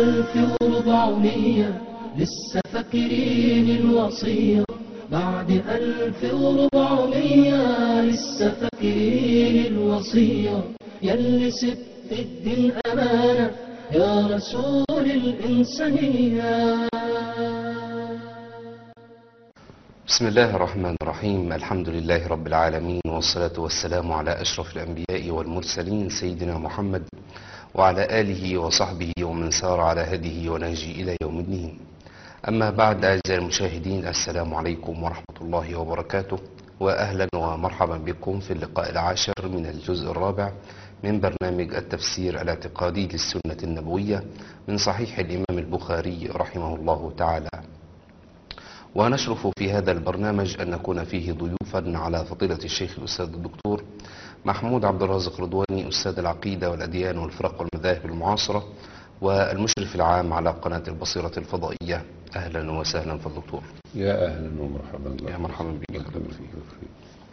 ألف وربعمية لسه فاكرين الوصية بعد ألف وربعمية لسه فاكرين الوصية يلي سبت الدين أمانة يا رسول الإنسانية بسم الله الرحمن الرحيم الحمد لله رب العالمين والصلاة والسلام على أشرف الأنبياء والمرسلين سيدنا محمد وعلى آله وصحبه ومن سار على هديه ونهجه إلى يوم الدين أما بعد أعزائي المشاهدين السلام عليكم ورحمة الله وبركاته وأهلا ومرحبا بكم في اللقاء العاشر من الجزء الرابع من برنامج التفسير الاعتقادي للسنة النبوية من صحيح الإمام البخاري رحمه الله تعالى ونشرف في هذا البرنامج أن نكون فيه ضيوفا على فضيلة الشيخ الأستاذ الدكتور محمود عبد الرازق رضواني أستاذ العقيدة والأديان والفرق والمذاهب المعاصرة والمشرف العام على قناة البصيرة الفضائية أهلا وسهلا في الدكتور يا أهلا ومرحبا الله يا مرحبا بك. الله يكرمك ويوفقك.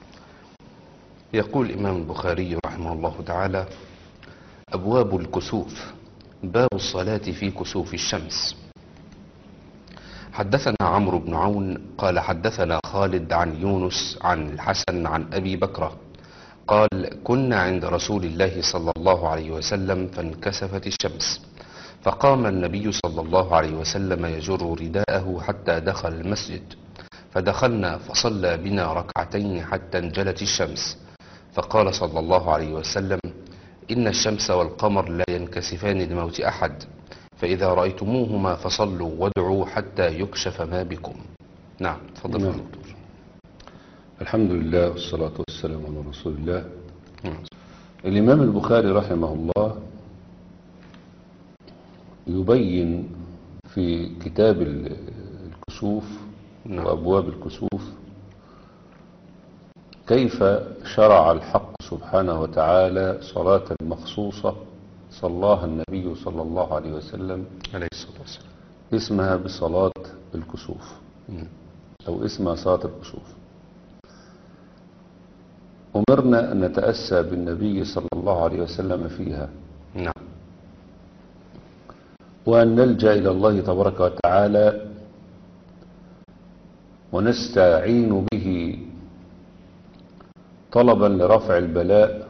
يقول الإمام البخاري رحمه الله تعالى أبواب الكسوف باب الصلاة في كسوف الشمس حدثنا عمرو بن عون قال حدثنا خالد عن يونس عن الحسن عن أبي بكرة قال كنا عند رسول الله صلى الله عليه وسلم فانكسفت الشمس فقام النبي صلى الله عليه وسلم يجر رداءه حتى دخل المسجد فدخلنا فصلى بنا ركعتين حتى انجلت الشمس فقال صلى الله عليه وسلم إن الشمس والقمر لا ينكسفان لموت أحد فإذا رأيتموهما فصلوا وادعوا حتى يكشف ما بكم نعم تفضل نعم. يا دكتور الحمد لله والصلاة والسلام على رسول الله نعم. الإمام البخاري رحمه الله يبين في كتاب ال- الكسوف نعم. وأبواب الكسوف كيف شرع الحق سبحانه وتعالى صلاة مخصوصة صلاها النبي صلى الله عليه وسلم عليه الصلاة والسلام اسمها بصلاة الكسوف مم. أو اسمها صلاة الكسوف أمرنا أن نتأسى بالنبي صلى الله عليه وسلم فيها نعم وأن نلجأ إلى الله تبارك وتعالى ونستعين به طلبا لرفع البلاء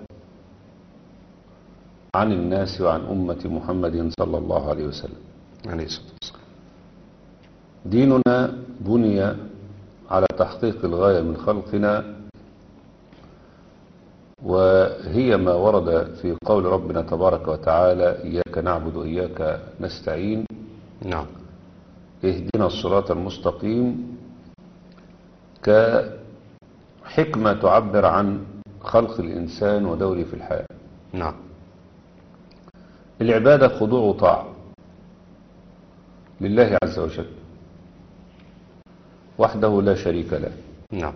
عن الناس وعن أمة محمد صلى الله عليه وسلم عليه الصلاة والسلام ديننا بني على تحقيق الغاية من خلقنا وهي ما ورد في قول ربنا تبارك وتعالى إياك نعبد وإياك نستعين نعم اهدنا الصراط المستقيم كحكمة تعبر عن خلق الإنسان ودوره في الحياة نعم العبادة خضوع وطاعة لله عز وجل وحده لا شريك له نعم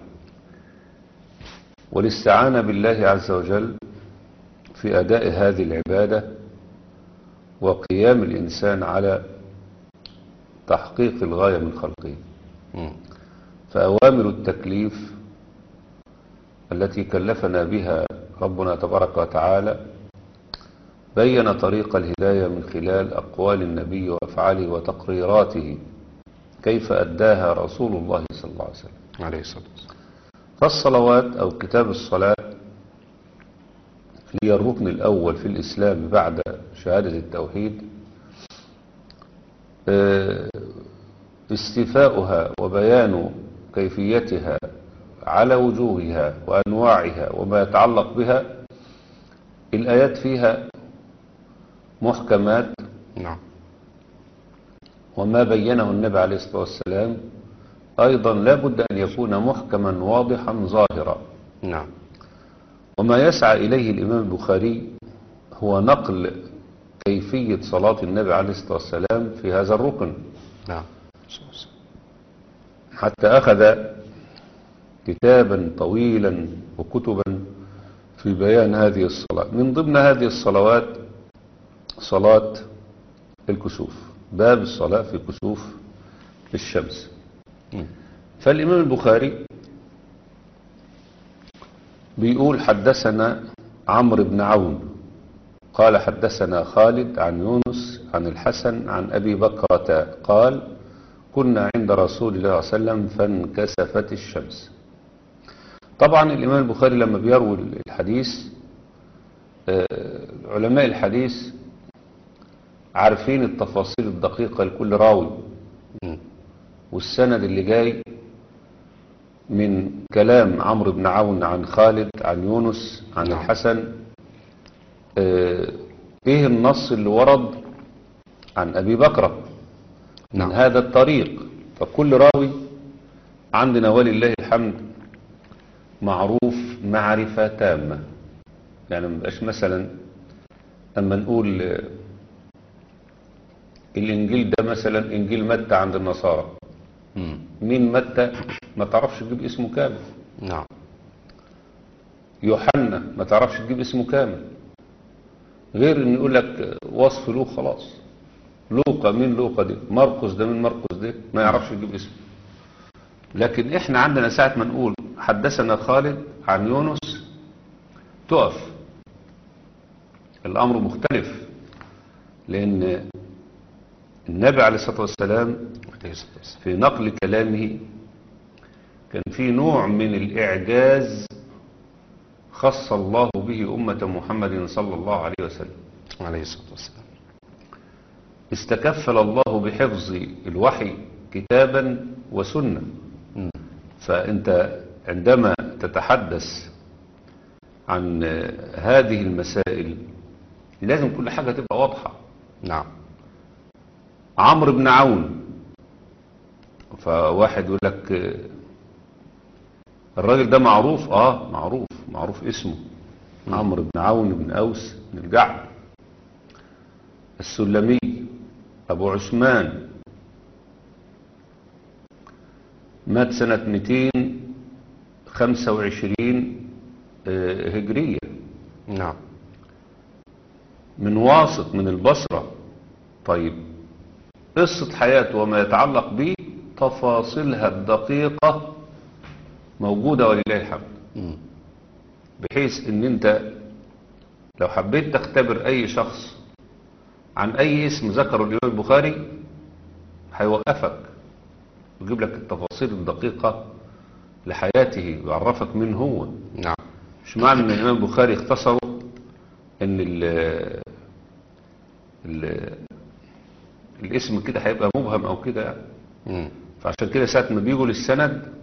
والاستعانة بالله عز وجل في أداء هذه العبادة وقيام الإنسان على تحقيق الغاية من خلقه مم. فأوامر التكليف التي كلفنا بها ربنا تبارك وتعالى بين طريق الهداية من خلال أقوال النبي وأفعاله وتقريراته كيف أداها رسول الله صلى الله عليه وسلم عليه الصلاة والسلام فالصلوات أو كتاب الصلاة هي الركن الأول في الإسلام بعد شهادة التوحيد آه، استيفاؤها وبيان كيفيتها على وجوهها وأنواعها وما يتعلق بها الآيات فيها محكمات نعم وما بينه النبي عليه الصلاة والسلام أيضا لا بد أن يكون محكما واضحا ظاهرا نعم وما يسعى إليه الإمام البخاري هو نقل كيفية صلاة النبي عليه الصلاة والسلام في هذا الركن نعم حتى أخذ كتابا طويلا وكتبا في بيان هذه الصلاة من ضمن هذه الصلوات صلاة الكسوف باب الصلاة في كسوف الشمس مم. فالإمام البخاري بيقول حدثنا عمرو بن عون قال حدثنا خالد عن يونس عن الحسن عن أبي بكرة قال كنا عند رسول الله صلى الله عليه وسلم فانكسفت الشمس طبعا الإمام البخاري لما بيروي الحديث آه، علماء الحديث عارفين التفاصيل الدقيقة لكل راوي مم. والسند اللي جاي من كلام عمرو بن عون عن خالد عن يونس عن نعم. الحسن آه، ايه النص اللي ورد عن ابي بكر من نعم. هذا الطريق فكل راوي عندنا ولله الحمد معروف معرفة تامة يعني ما يبقاش مثلا اما نقول آه، الانجيل ده مثلا انجيل متى عند النصارى مم. مين متى ما تعرفش تجيب اسمه كامل نعم يوحنا ما تعرفش تجيب اسمه كامل غير ان يقول لك وصف له خلاص لوقا مين لوقا دي مرقس ده مين مرقس ده ما يعرفش يجيب اسمه لكن احنا عندنا ساعة ما نقول حدثنا خالد عن يونس تقف الامر مختلف لان النبي عليه الصلاة والسلام عليه الصلاة والسلام. في نقل كلامه كان في نوع من الإعجاز خص الله به أمة محمد صلى الله عليه وسلم عليه الصلاة والسلام استكفل الله بحفظ الوحي كتابا وسنة مم. فأنت عندما تتحدث عن هذه المسائل لازم كل حاجة تبقى واضحة نعم عمرو بن عون فواحد يقول لك آه، الراجل ده معروف اه معروف معروف اسمه عمرو بن عون بن اوس بن الجعد السلمي ابو عثمان مات سنة 225 آه، هجرية نعم من واسط من البصرة طيب قصة حياته وما يتعلق به تفاصيلها الدقيقة موجودة ولله الحمد مم. بحيث ان انت لو حبيت تختبر اي شخص عن اي اسم ذكره الامام البخاري هيوقفك ويجيب لك التفاصيل الدقيقة لحياته ويعرفك مين هو نعم مش معنى ان الامام البخاري اختصروا ان ال ال الاسم كده هيبقى مبهم او كده يعني. مم. فعشان كده ساعة ما بيجوا للسند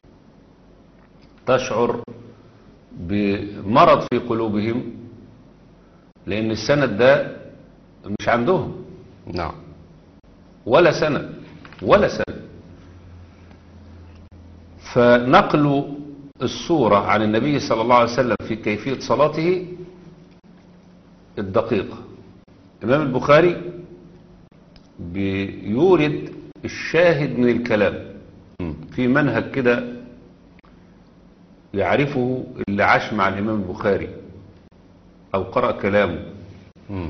تشعر بمرض في قلوبهم لان السند ده مش عندهم نعم ولا سند ولا سند فنقل الصورة عن النبي صلى الله عليه وسلم في كيفية صلاته الدقيقة الإمام البخاري بيورد الشاهد من الكلام مم. في منهج كده يعرفه اللي عاش مع الإمام البخاري أو قرأ كلامه مم.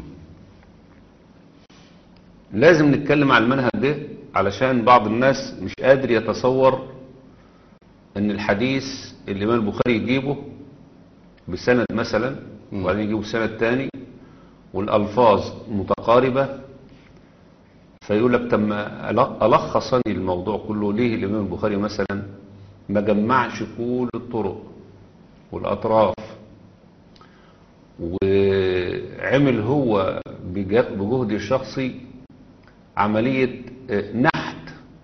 لازم نتكلم عن المنهج ده علشان بعض الناس مش قادر يتصور ان الحديث اللي الامام البخاري يجيبه بسند مثلا مم. وبعدين يجيبه بسند تاني والالفاظ متقاربة فيقول لك تم الخصني الموضوع كله ليه الامام البخاري مثلا ما جمعش كل الطرق والاطراف وعمل هو بج- بجهد شخصي عملية آه، نحت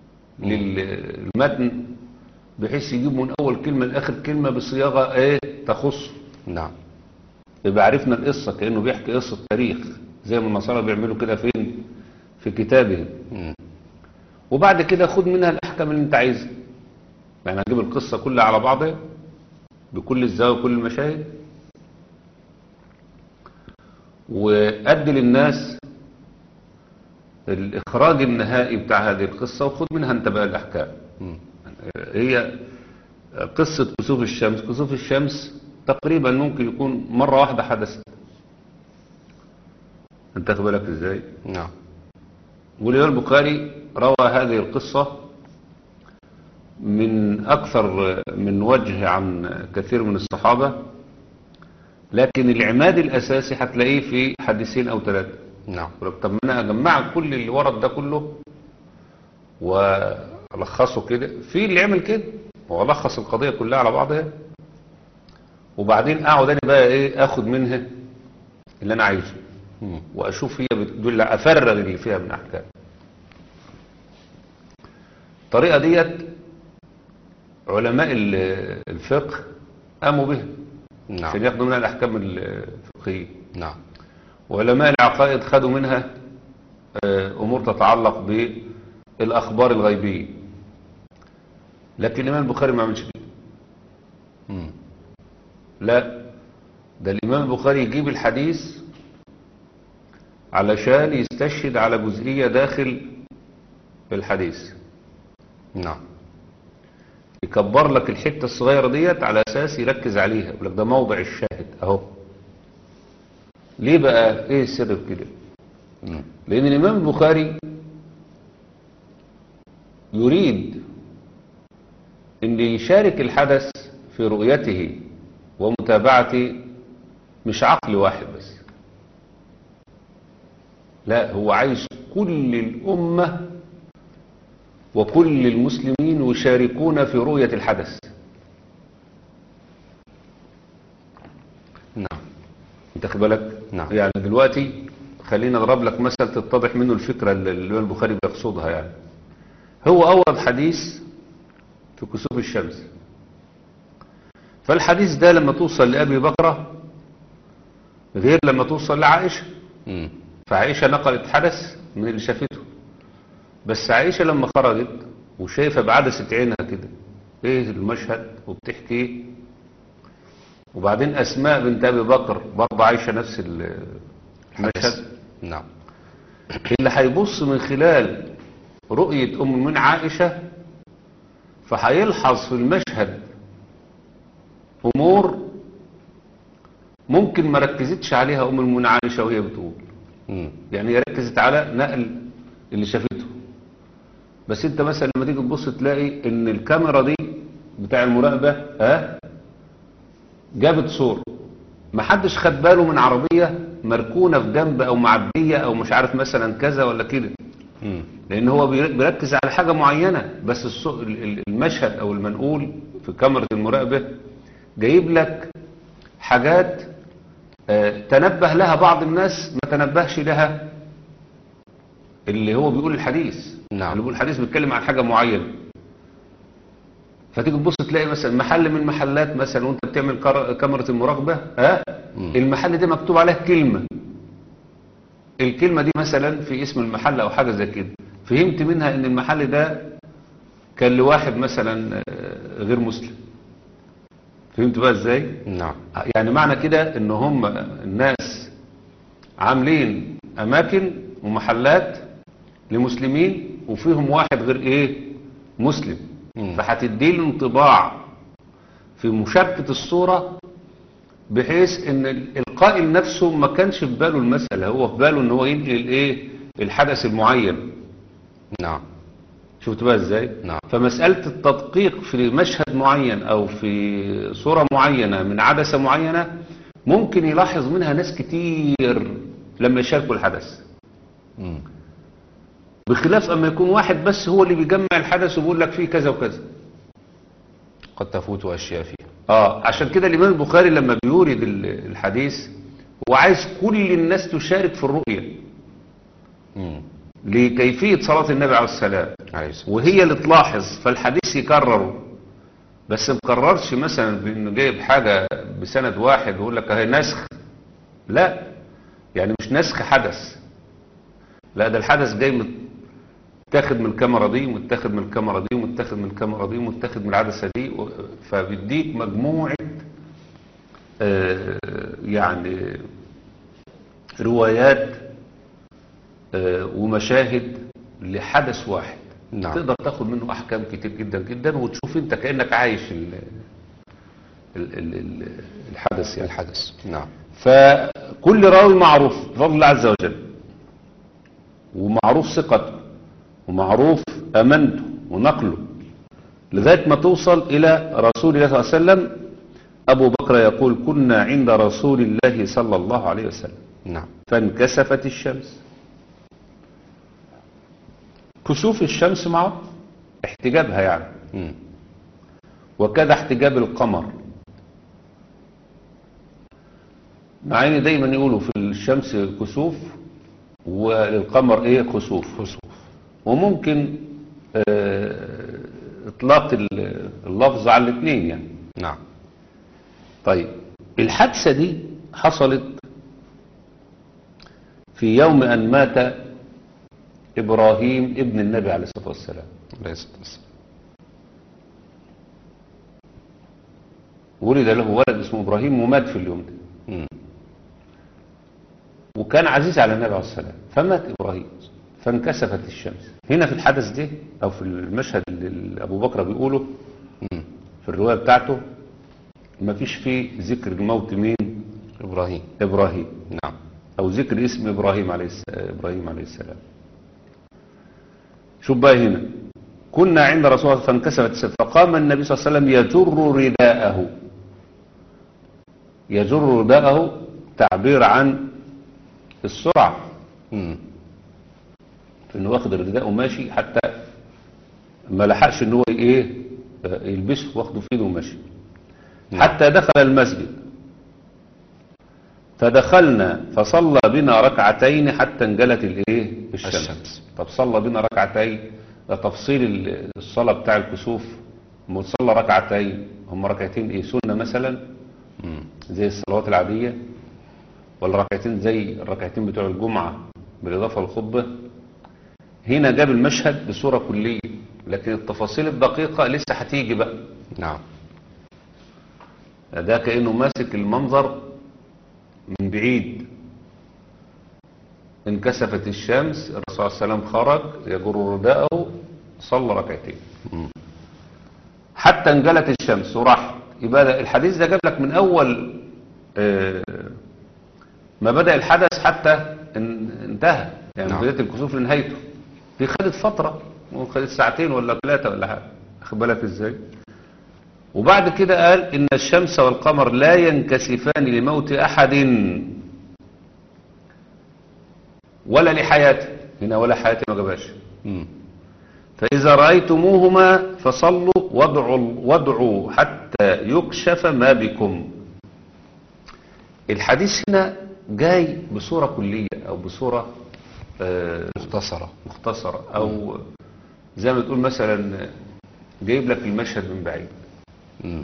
للمتن بحيث يجيب من أول كلمة لآخر كلمة بصياغة ايه تخص نعم يبقى عرفنا القصة كأنه بيحكي قصة تاريخ زي ما النصارى بيعملوا كده فين في كتابهم مم. وبعد كده خد منها الأحكام اللي انت عايزها يعني هجيب القصة كلها على بعضها بكل الزوايا وكل المشاهد وأدي للناس الإخراج النهائي بتاع هذه القصة وخد منها انت بقى الأحكام مم. هي قصة كسوف الشمس كسوف الشمس تقريبا ممكن يكون مرة واحدة حدثت انت خد بالك ازاي نعم والإمام البخاري روى هذه القصة من أكثر من وجه عن كثير من الصحابة لكن العماد الأساسي هتلاقيه في حديثين أو ثلاثة نعم يقول لك طب ما انا اجمع كل اللي ورد ده كله والخصه كده في اللي يعمل كده هو لخص القضيه كلها على بعضها وبعدين اقعد انا بقى ايه اخد منها اللي انا عايزه مم. واشوف هي بتدل افرغ اللي فيها من احكام الطريقه ديت علماء ال- الفقه قاموا بها عشان نعم ياخدوا منها الاحكام الفقهيه نعم وعلماء العقائد خدوا منها آه، امور تتعلق بالاخبار الغيبيه لكن الامام البخاري ما عملش كده مم. لا ده الامام البخاري يجيب الحديث علشان يستشهد على جزئيه داخل الحديث نعم يكبر لك الحته الصغيره ديت على اساس يركز عليها يقول لك ده موضع الشاهد اهو ليه بقى ايه السر في كده مم. لأن الإمام البخاري يريد أن يشارك الحدث في رؤيته ومتابعته مش عقل واحد بس لا هو عايز كل الأمة وكل المسلمين يشاركون في رؤية الحدث نعم انت خد بالك نعم. يعني دلوقتي خلينا اضرب لك مثل تتضح منه الفكره اللي الامام البخاري بيقصدها يعني هو اورد حديث في كسوف الشمس فالحديث ده لما توصل لابي بكر غير لما توصل لعائشه مم. فعائشه نقلت حدث من اللي شافته بس عائشه لما خرجت وشايفه بعدسه عينها كده ايه المشهد وبتحكي وبعدين اسماء بنت ابي بكر برضه عايشه نفس ال- المشهد نعم اللي هيبص من خلال رؤية أم من عائشة فهيلحظ في المشهد أمور ممكن ما ركزتش عليها أم المؤمنين عائشة وهي بتقول مم. يعني هي ركزت على نقل اللي شافته بس انت مثلا لما تيجي تبص تلاقي ان الكاميرا دي بتاع المراقبة ها جابت صورة ما حدش خد باله من عربية مركونة في جنب او معدية او مش عارف مثلا كذا ولا كده مم. لان هو بير- بيركز على حاجة معينة بس الصو- ال- ال- المشهد او المنقول في كاميرا المراقبة جايب لك حاجات آه، تنبه لها بعض الناس ما تنبهش لها اللي هو بيقول الحديث نعم. اللي بيقول الحديث بيتكلم عن حاجة معينة فتيجي تبص تلاقي مثلا محل من محلات مثلا وانت بتعمل كر- كاميرا المراقبة ها مم. المحل ده مكتوب عليه كلمة الكلمة دي مثلا في اسم المحل او حاجة زي كده فهمت منها ان المحل ده كان لواحد مثلا آه، غير مسلم فهمت بقى ازاي نعم يعني معنى كده ان هم الناس عاملين اماكن ومحلات لمسلمين وفيهم واحد غير ايه مسلم مم. فهتدي له انطباع في مشاركة الصورة بحيث ان ال- القائل نفسه ما كانش في باله المسألة هو في باله ان هو ينقل ايه الحدث المعين نعم شفت بقى ازاي نعم. فمسألة التدقيق في مشهد معين او في صورة معينة من عدسة معينة ممكن يلاحظ منها ناس كتير لما يشاركوا الحدث مم. بخلاف اما يكون واحد بس هو اللي بيجمع الحدث وبيقول لك فيه كذا وكذا قد تفوت أشياء فيه اه عشان كده الامام البخاري لما بيورد ال- الحديث هو عايز كل الناس تشارك في الرؤية مم. لكيفية صلاة النبي عليه السلام عليه الصلاة وهي اللي تلاحظ فالحديث يكرره بس مكررش مثلا بانه جايب حاجة بسند واحد ويقول لك اهي نسخ لا يعني مش نسخ حدث لا ده الحدث جاي متاخد من الكاميرا دي ومتاخد من الكاميرا دي ومتاخد من الكاميرا دي ومتاخد من العدسة دي و- فبيديك مجموعة آه، يعني روايات آه، ومشاهد لحدث واحد نعم. تقدر تاخد منه احكام كتير جدا جدا وتشوف انت كانك عايش ال ال ال ال الحدث يعني الحدث نعم فكل راوي معروف بفضل الله عز وجل ومعروف ثقته ومعروف امانته ونقله لغايه ما توصل الى رسول الله صلى الله عليه وسلم ابو بكر يقول كنا عند رسول الله صلى الله عليه وسلم نعم فانكسفت الشمس كسوف الشمس معه احتجابها يعني مم. وكذا احتجاب القمر مع ان دايما يقولوا في الشمس كسوف وللقمر ايه خسوف خسوف وممكن آه، اطلاق ال- اللفظ على الاثنين يعني نعم طيب الحادثة دي حصلت في يوم أن مات إبراهيم ابن النبي عليه الصلاة والسلام عليه الصلاة والسلام ولد له ولد اسمه إبراهيم ومات في اليوم ده مم. وكان عزيز على النبي عليه الصلاة والسلام فمات إبراهيم فانكسفت الشمس هنا في الحدث ده أو في المشهد اللي أبو بكر بيقوله مم. في الرواية بتاعته ما فيش فيه ذكر الموت مين إبراهيم إبراهيم نعم أو ذكر اسم إبراهيم عليه الس- إبراهيم عليه السلام شوف بقى هنا كنا عند رسول الله فانكسرت السماء فقام النبي صلى الله عليه وسلم يجر رداءه يجر رداءه تعبير عن السرعة مم. انه واخد الرداء وماشي حتى ما لحقش ان هو ايه آه، يلبسه واخده في ايده وماشي نعم. حتى دخل المسجد فدخلنا فصلى بنا ركعتين حتى انجلت الايه الشمس. الشمس. طب صلى بنا ركعتين ده تفصيل ال- الصلاة بتاع الكسوف لما صلى ركعتين هم ركعتين ايه سنة مثلا مم. زي الصلوات العادية ولا ركعتين زي الركعتين بتوع الجمعة بالإضافة للخطبة هنا جاب المشهد بصورة كلية لكن التفاصيل الدقيقة لسه هتيجي بقى نعم ده كأنه ماسك المنظر من بعيد انكسفت الشمس الرسول صلى الله عليه وسلم خرج يجر رداءه صلى ركعتين مم. حتى انجلت الشمس وراح يبقى ده الحديث ده جاب لك من اول آه، ما بدأ الحدث حتى ان- انتهى يعني نعم. من بداية الكسوف لنهايته دي خدت فترة ممكن خدت ساعتين ولا ثلاثة ولا حاجة واخد بالك ازاي وبعد كده قال ان الشمس والقمر لا ينكسفان لموت احد ولا لحياته هنا ولا حياته ما جابهاش مم. فإذا رأيتموهما فصلوا وادعوا, وادعوا حتى يكشف ما بكم الحديث هنا جاي بصورة كلية أو بصورة آه، مختصرة مختصرة أو زي ما تقول مثلا جايب لك المشهد من بعيد مم.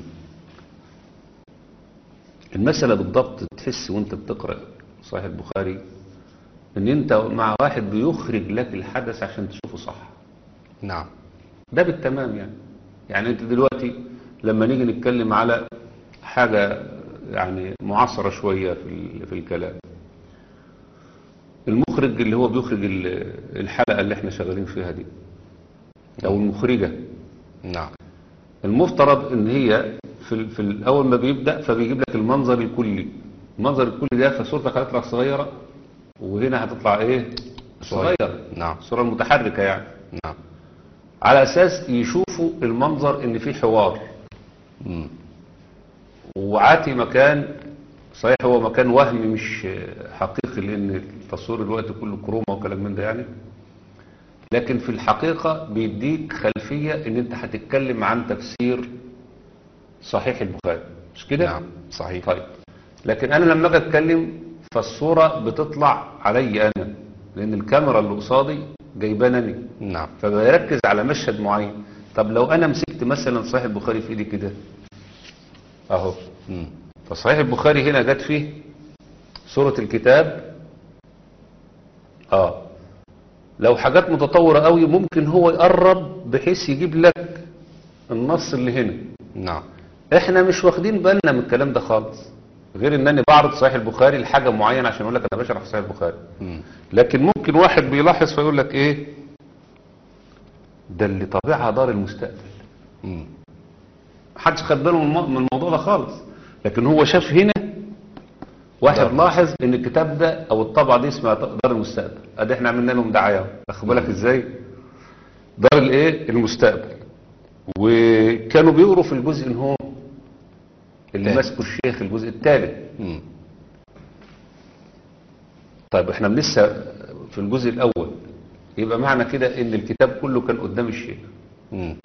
المسألة بالضبط تحس وانت بتقرأ صحيح البخاري ان انت مع واحد بيخرج لك الحدث عشان تشوفه صح نعم ده بالتمام يعني يعني انت دلوقتي لما نيجي نتكلم على حاجة يعني معاصرة شوية في ال- في الكلام المخرج اللي هو بيخرج ال- الحلقة اللي احنا شغالين فيها دي او المخرجة نعم المفترض ان هي في, ال- في الاول ما بيبدأ فبيجيب لك المنظر الكلي المنظر الكلي ده فصورتك هتطلع صغيرة وهنا هتطلع ايه صغير. صغيرة نعم الصورة المتحركة يعني نعم على اساس يشوفوا المنظر ان في حوار مم. وعاتي مكان صحيح هو مكان وهمي مش حقيقي لان التصوير الوقت كله كروما وكلام من ده يعني لكن في الحقيقة بيديك خلفية ان انت هتتكلم عن تفسير صحيح البخاري مش كده نعم صحيح طيب لكن انا لما اجي اتكلم فالصورة بتطلع علي انا لان الكاميرا اللي قصادي جايبانني نعم فبيركز على مشهد معين طب لو انا مسكت مثلا صحيح البخاري في ايدي كده اهو مم. فصحيح البخاري هنا جت فيه سورة الكتاب اه لو حاجات متطورة قوي ممكن هو يقرب بحيث يجيب لك النص اللي هنا نعم احنا مش واخدين بالنا من الكلام ده خالص غير ان انا بعرض صحيح البخاري لحاجة معينة عشان اقول لك انا بشرح صحيح البخاري مم. لكن ممكن واحد بيلاحظ فيقول لك ايه ده اللي طبيعها دار المستقبل مم. محدش خد باله من الم- من الموضوع ده خالص لكن هو شاف هنا واحد دار لاحظ ان الكتاب ده او الطبعه دي اسمها دار المستقبل ادي احنا عملنا لهم دعايه واخد بالك ازاي دار الايه المستقبل وكانوا بيقروا في الجزء ان هو اللي تالت. ماسكه الشيخ الجزء الثالث مم. طيب احنا لسه في الجزء الاول يبقى معنى كده ان الكتاب كله كان قدام الشيخ مم.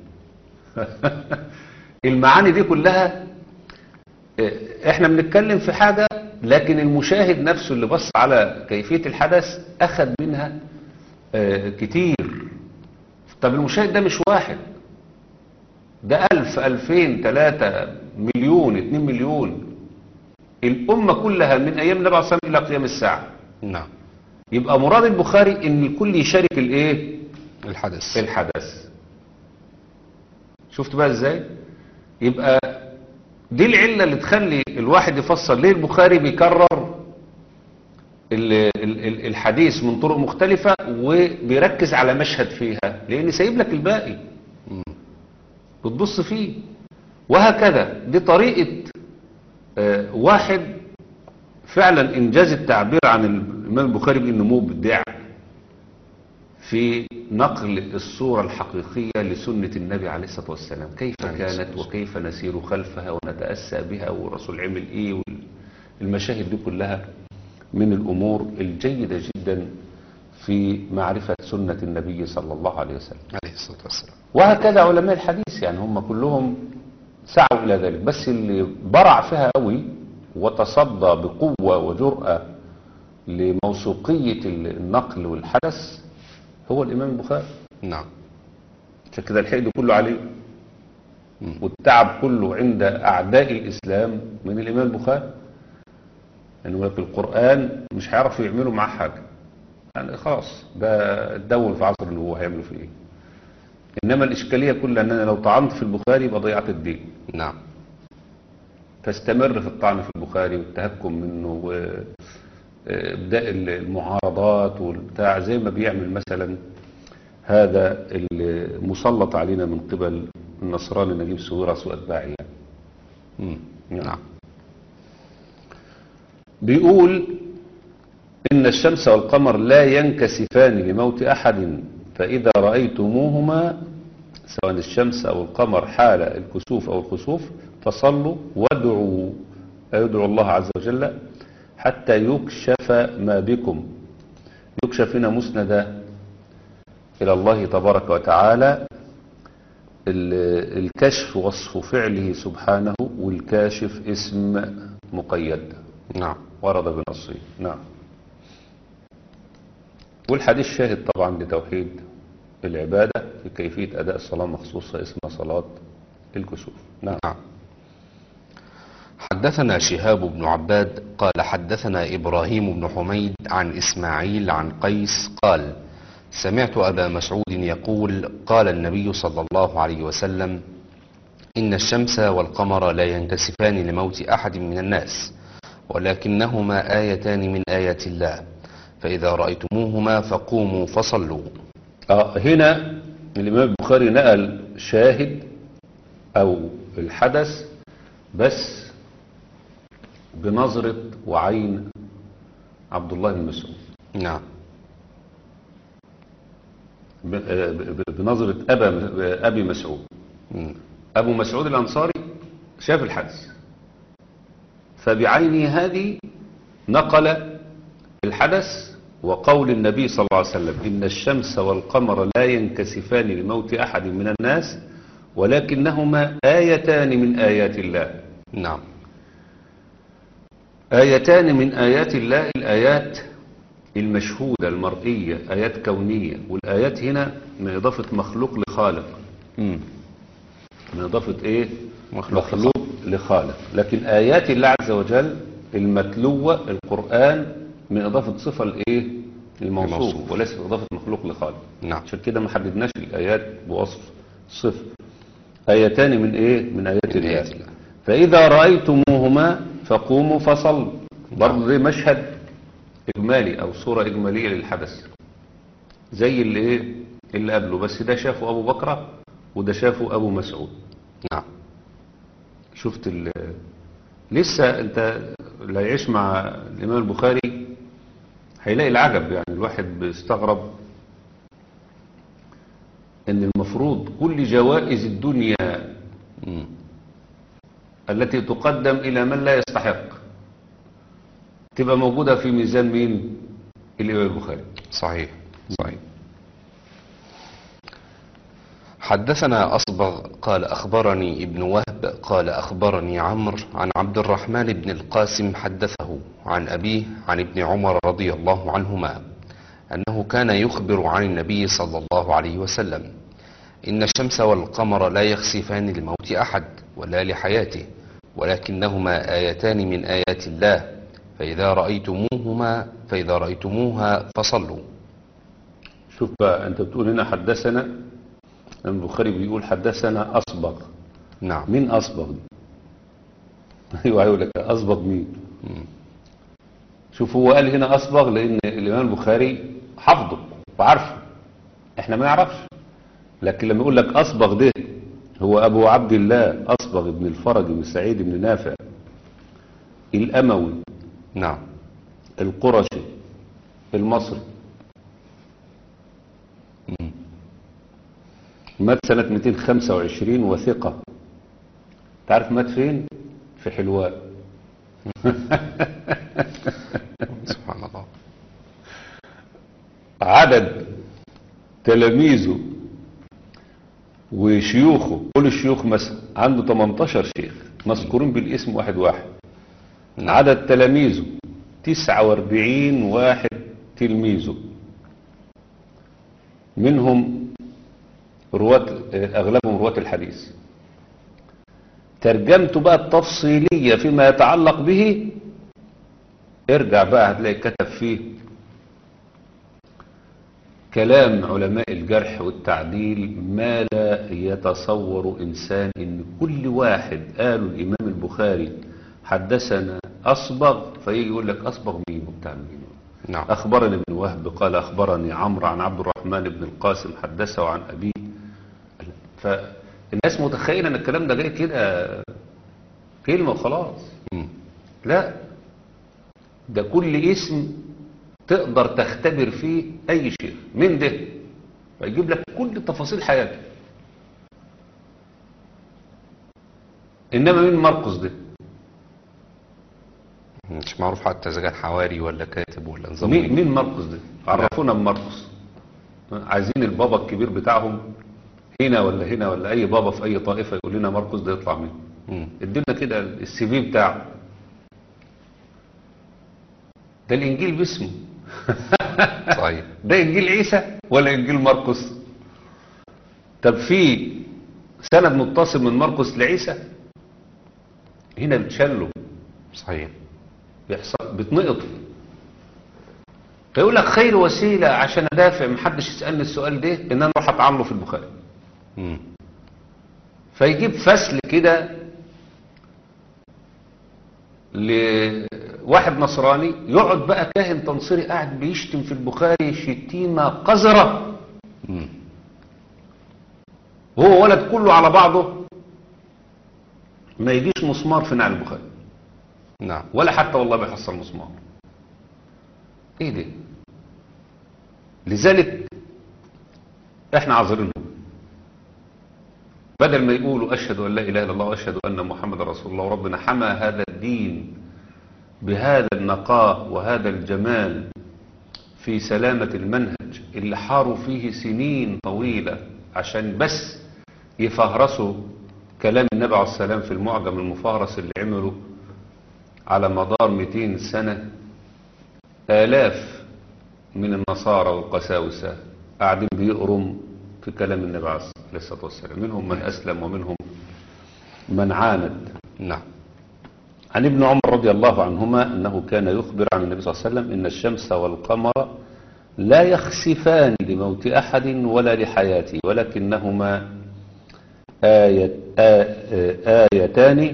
المعاني دي كلها اه، احنا بنتكلم في حاجة لكن المشاهد نفسه اللي بص على كيفية الحدث اخذ منها اه، كتير طب المشاهد ده مش واحد ده ألف ألفين ثلاثة مليون اتنين مليون الأمة كلها من أيام النبي عليه الصلاة والسلام إلى قيام الساعة نعم يبقى مراد البخاري ان الكل يشارك الايه الحدث الحدث شفت بقى ازاي يبقى دي العلة اللي تخلي الواحد يفسر ليه البخاري بيكرر ال- ال- ال- الحديث من طرق مختلفة وبيركز على مشهد فيها لان سايب لك الباقي مم. بتبص فيه وهكذا دي طريقة آه، واحد فعلا انجاز التعبير عن الامام البخاري بانه مبدع في نقل الصورة الحقيقية لسنة النبي عليه الصلاة والسلام كيف عليه الصلاة كانت والسلام. وكيف نسير خلفها ونتأسى بها والرسول عمل ايه المشاهد دي كلها من الامور الجيدة جدا في معرفة سنة النبي صلى الله عليه وسلم عليه الصلاة والسلام وهكذا علماء الحديث يعني هم كلهم سعوا إلى ذلك بس اللي برع فيها قوي وتصدى بقوة وجرأة لموثوقية النقل والحدث هو الإمام البخاري نعم عشان كده الحقد كله عليه مم. والتعب كله عند أعداء الإسلام من الإمام البخاري يعني يقول لك القرآن مش هيعرفوا يعملوا معاه حاجة يعني خلاص ده اتدون في عصر اللي هو هيعملوا فيه ايه إنما الإشكالية كلها أن أنا لو طعنت في البخاري يبقى ضيعت الدين نعم تستمر في الطعن في البخاري والتهكم منه وإبداء المعارضات والبتاع زي ما بيعمل مثلا هذا المسلط علينا من قبل النصراني نجيب سويرس وأتباعه يعني. مم. نعم. نعم بيقول إن الشمس والقمر لا ينكسفان لموت أحد فإذا رأيتموهما سواء الشمس أو القمر حال الكسوف أو الخسوف فصلوا وادعوا يدعو الله عز وجل حتى يكشف ما بكم يكشف هنا مسند إلى الله تبارك وتعالى ال- الكشف وصف فعله سبحانه والكاشف اسم مقيد نعم ورد بنصه نعم والحديث شاهد طبعا لتوحيد العبادة في كيفية أداء صلاة مخصوصة اسمها صلاة الكسوف نعم نعم حدثنا شهاب بن عباد قال حدثنا إبراهيم بن حميد عن إسماعيل عن قيس قال سمعت أبا مسعود يقول قال النبي صلى الله عليه وسلم إن الشمس والقمر لا ينكسفان لموت أحد من الناس ولكنهما آيتان من آيات الله فإذا رأيتموهما فقوموا فصلوا آه هنا الإمام البخاري نقل شاهد أو الحدث بس بنظرة وعين عبد الله بن مسعود نعم ب- ب- ب- بنظرة أبا أبي مسعود مم. أبو مسعود الأنصاري شاف الحدث فبعينه هذه نقل الحدث وقول النبي صلى الله عليه وسلم إن الشمس والقمر لا ينكسفان لموت أحد من الناس ولكنهما آيتان من آيات الله نعم آيتان من آيات الله الآيات المشهودة المرئية آيات كونية والآيات هنا من إضافة مخلوق لخالق مم. من إضافة إيه؟ مخلوق مخلوق لخالق لكن آيات الله عز وجل المتلوة القرآن من إضافة صفة لإيه؟ الموصوف الموصوف. وليس إضافة مخلوق لخالق نعم عشان كده ما حددناش الآيات بوصف صفة آيتان من إيه؟ من آيات من الله آيات الله. فإذا رأيتموهما فقوموا فصلوا برضه ده مشهد إجمالي أو صورة إجمالية للحدث زي اللي إيه؟ اللي قبله بس ده شافه أبو بكر وده شافه أبو مسعود نعم شفت ال لسه انت اللي هيعيش مع الامام البخاري هيلاقي العجب يعني الواحد بيستغرب ان المفروض كل جوائز الدنيا مم. التي تقدم الى من لا يستحق تبقى موجودة في ميزان مين الإمام البخاري صحيح صحيح حدثنا أصبغ قال أخبرني ابن وهب قال أخبرني عمرو عن عبد الرحمن بن القاسم حدثه عن أبيه عن ابن عمر رضي الله عنهما أنه كان يخبر عن النبي صلى الله عليه وسلم إن الشمس والقمر لا يخسفان لموت أحد ولا لحياته ولكنهما آيتان من آيات الله فإذا رأيتموهما فإذا رأيتموها فصلوا شوف بقى أنت بتقول هنا حدثنا البخاري بيقول حدثنا أصبغ نعم مين أصبغ دي؟ أيوة هيقول لك أصبغ مين شوف هو قال هنا أصبغ لأن الإمام البخاري حفظه وعارفه إحنا ما يعرفش لكن لما يقول لك أصبغ ده هو أبو عبد الله أصبغ بن الفرج بن سعيد بن نافع الأموي نعم القرشي المصري مم. مات سنة 225 وثقة تعرف مات فين؟ في حلوان سبحان الله عدد تلاميذه وشيوخه كل الشيوخ مثلا عنده 18 شيخ مذكورين بالاسم واحد واحد عدد تلاميذه 49 واحد تلميذه منهم رواة أغلبهم رواة الحديث ترجمته بقى التفصيلية فيما يتعلق به ارجع بقى هتلاقي كتب فيه كلام علماء الجرح والتعديل ما لا يتصور إنسان إن كل واحد قالوا الإمام البخاري حدثنا أصبغ فيجي يقول لك أصبغ مين وبتاع مين نعم أخبرني ابن وهب قال أخبرني عمرو عن عبد الرحمن بن القاسم حدثه عن أبيه فالناس متخيلة أن الكلام ده جاي كده كلمة وخلاص مم. لا ده كل اسم تقدر تختبر فيه أي شيء من ده فيجيب لك كل تفاصيل حياته إنما مين مرقس ده مش معروف حتى إذا كان حواري ولا كاتب ولا نظام مين إيه. مين مرقس ده عرفونا بمرقس عايزين البابا الكبير بتاعهم هنا ولا هنا ولا اي بابا في اي طائفه يقول لنا مرقس ده يطلع مين مم. ادينا كده السي في بتاعه ده الانجيل باسمه صحيح ده انجيل عيسى ولا انجيل مرقس طب في سند متصل من مرقس لعيسى هنا بتشله صحيح بيحصل بتنقط فيقول لك خير وسيلة عشان ادافع محدش يسألني السؤال ده ان انا اروح اتعامله في البخاري مم. فيجيب فصل كده لواحد نصراني يقعد بقى كاهن تنصيري قاعد بيشتم في البخاري شتيمة قذرة مم. وهو ولد كله على بعضه ما يجيش مسمار في نعل البخاري نعم ولا حتى والله بيحصل مسمار ايه ده لذلك احنا عذرينهم بدل ما يقولوا اشهد ان لا اله الا الله واشهد ان محمد رسول الله وربنا حمى هذا الدين بهذا النقاء وهذا الجمال في سلامة المنهج اللي حاروا فيه سنين طويلة عشان بس يفهرسوا كلام النبي عليه السلام في المعجم المفهرس اللي عمله على مدار 200 سنة آلاف من النصارى والقساوسة قاعدين بيقروا في كلام النبي عليه الصلاة والسلام منهم من أسلم ومنهم من عاند نعم عن ابن عمر رضي الله عنهما أنه كان يخبر عن النبي صلى الله عليه وسلم إن الشمس والقمر لا يخسفان لموت أحد ولا لحياته ولكنهما آية آ- آيتان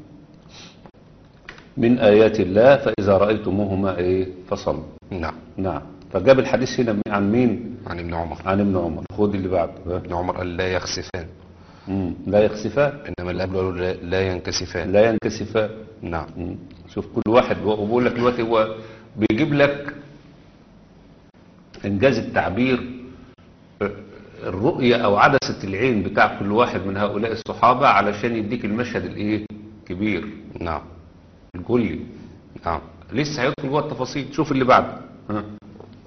من آيات الله فإذا رأيتموهما إيه فصلوا نعم نعم فجاب الحديث هنا عن مين عن ابن عمر عن ابن عمر خد اللي بعده ها؟ ابن عمر قال لا يخسفان مم. لا يخسفان إنما اللي قبله قالوا لا, لا ينكسفان لا ينكسفان نعم مم. شوف كل واحد وبقول لك دلوقتي هو بيجيب لك انجاز التعبير الرؤية او عدسة العين بتاع كل واحد من هؤلاء الصحابة علشان يديك المشهد الايه كبير نعم الكلي نعم لسه هيدخل جوه التفاصيل شوف اللي بعده ها.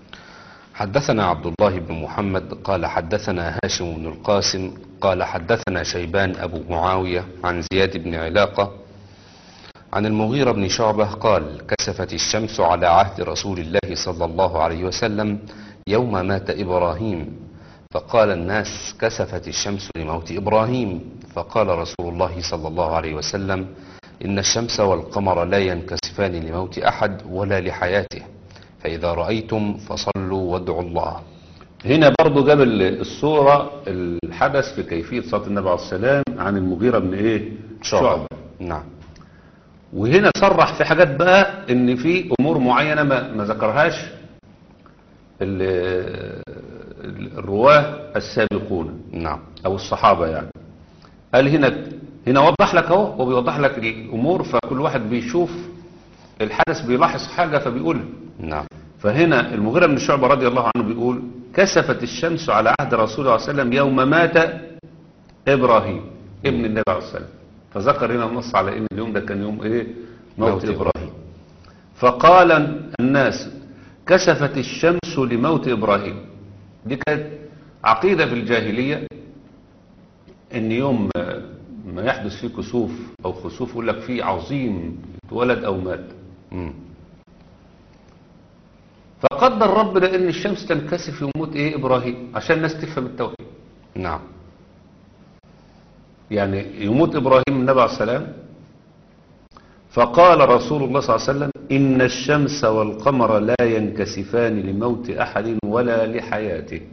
حدثنا عبد الله بن محمد قال حدثنا هاشم بن القاسم قال حدثنا شيبان أبو معاوية عن زياد بن علاقة عن المغيرة بن شعبة قال كسفت الشمس على عهد رسول الله صلى الله عليه وسلم يوم مات إبراهيم فقال الناس كسفت الشمس لموت إبراهيم فقال رسول الله صلى الله عليه وسلم إن الشمس والقمر لا ينكسفان لموت أحد ولا لحياته فإذا رأيتم فصلوا وادعوا الله هنا برضو جاب ال- الصورة الحدث في كيفية صلاة النبي عليه السلام عن المغيرة بن ايه شعبة نعم وهنا صرح في حاجات بقى ان في امور معينة ما, ما ذكرهاش ال- ال- الرواه السابقون نعم او الصحابة يعني قال هنا هنا وضح لك اهو هو بيوضح لك الامور فكل واحد بيشوف الحدث بيلاحظ حاجة فبيقولها نعم فهنا المغيرة بن شعبة رضي الله عنه بيقول كسفت الشمس على عهد رسول الله صلى الله عليه وسلم يوم مات إبراهيم ابن النبي عليه الصلاة والسلام فذكر هنا النص على ان اليوم ده كان يوم ايه موت, موت إبراهيم فقال الناس كسفت الشمس لموت إبراهيم دي كانت عقيدة في الجاهلية ان يوم ما يحدث فيه كسوف او خسوف يقول لك فيه عظيم اتولد او مات مم. فقدر ربنا ان الشمس تنكسف يموت ايه ابراهيم عشان الناس تفهم التوحيد نعم يعني يموت ابراهيم النبي عليه السلام فقال رسول الله صلى الله عليه وسلم ان الشمس والقمر لا ينكسفان لموت احد ولا لحياته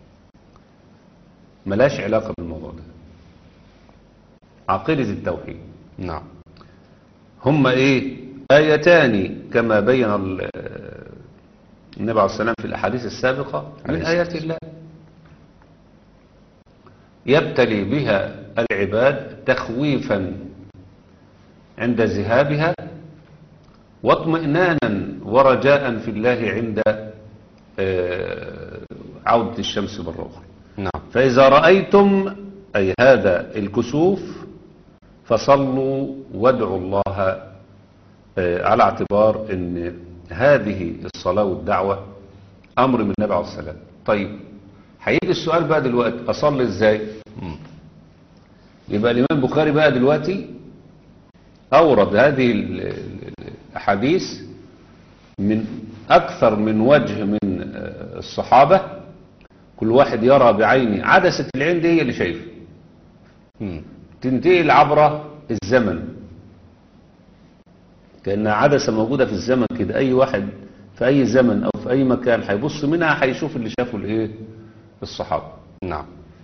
ملاش علاقة بالموضوع ده عقيدة التوحيد نعم هما ايه آيتان كما بين ال- النبي عليه السلام في الأحاديث السابقة من عليه آيات الله يبتلي بها العباد تخويفا عند ذهابها واطمئنانا ورجاء في الله عند آه، عودة الشمس بالروح نعم فإذا رأيتم أي هذا الكسوف فصلوا وادعوا الله آه، على اعتبار ان هذه الصلاة والدعوة أمر من النبي عليه السلام طيب هيجي السؤال بقى دلوقتي أصلي إزاي مم. يبقى الإمام البخاري بقى دلوقتي أورد هذه ال- ال- الأحاديث من أكثر من وجه من آه، الصحابة كل واحد يرى بعينه عدسة العين دي هي اللي شايفه مم. تنتقل عبر الزمن كأنها عدسة موجودة في الزمن كده أي واحد في أي زمن أو في أي مكان هيبص منها هيشوف اللي شافه الإيه الصحابة نعم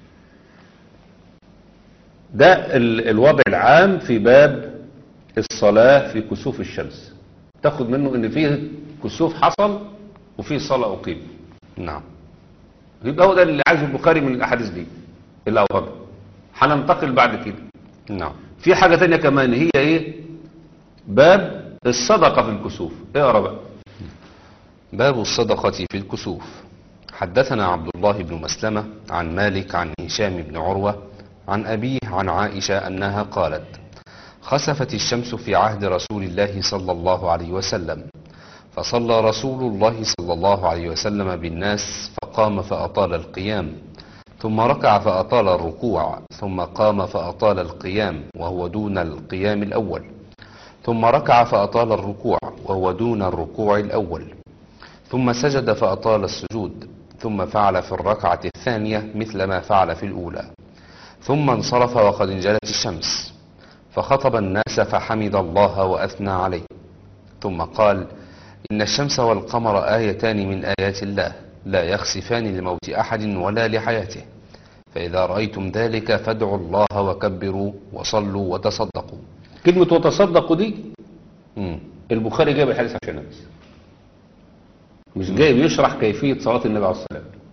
ده ال- الوضع العام في باب الصلاة في كسوف الشمس تاخد منه ان فيه كسوف حصل وفيه صلاة أقيم نعم يبقى هو ده اللي عايزه البخاري من الأحاديث دي اللي أورده هننتقل بعد كده نعم في حاجة تانية كمان هي ايه باب الصدقة في الكسوف اقرا بقى باب الصدقة في الكسوف حدثنا عبد الله بن مسلمة عن مالك عن هشام بن عروة عن أبيه عن عائشة أنها قالت خسفت الشمس في عهد رسول الله صلى الله عليه وسلم فصلى رسول الله صلى الله عليه وسلم بالناس فقام فأطال القيام ثم ركع فأطال الركوع ثم قام فأطال القيام وهو دون القيام الأول ثم ركع فأطال الركوع وهو دون الركوع الأول ثم سجد فأطال السجود ثم فعل في الركعة الثانية مثل ما فعل في الأولى ثم انصرف وقد انجلت الشمس فخطب الناس فحمد الله وأثنى عليه ثم قال إن الشمس والقمر آيتان من آيات الله لا يخسفان لموت أحد ولا لحياته فإذا رأيتم ذلك فادعوا الله وكبروا وصلوا وتصدقوا كلمة وتصدقوا دي مم. البخاري جايب الحديث عشان بس مش جايب يشرح كيفية صلاة النبي عليه الصلاة والسلام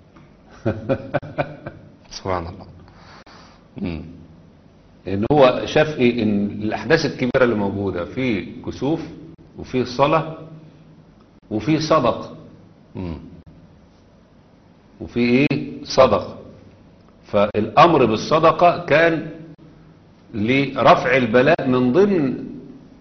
سبحان الله مم. ان هو شاف ايه ان الاحداث الكبيرة اللي موجودة في كسوف وفي صلاة وفي صدق مم. وفي ايه صدقة فالامر بالصدقة كان لرفع البلاء من ضمن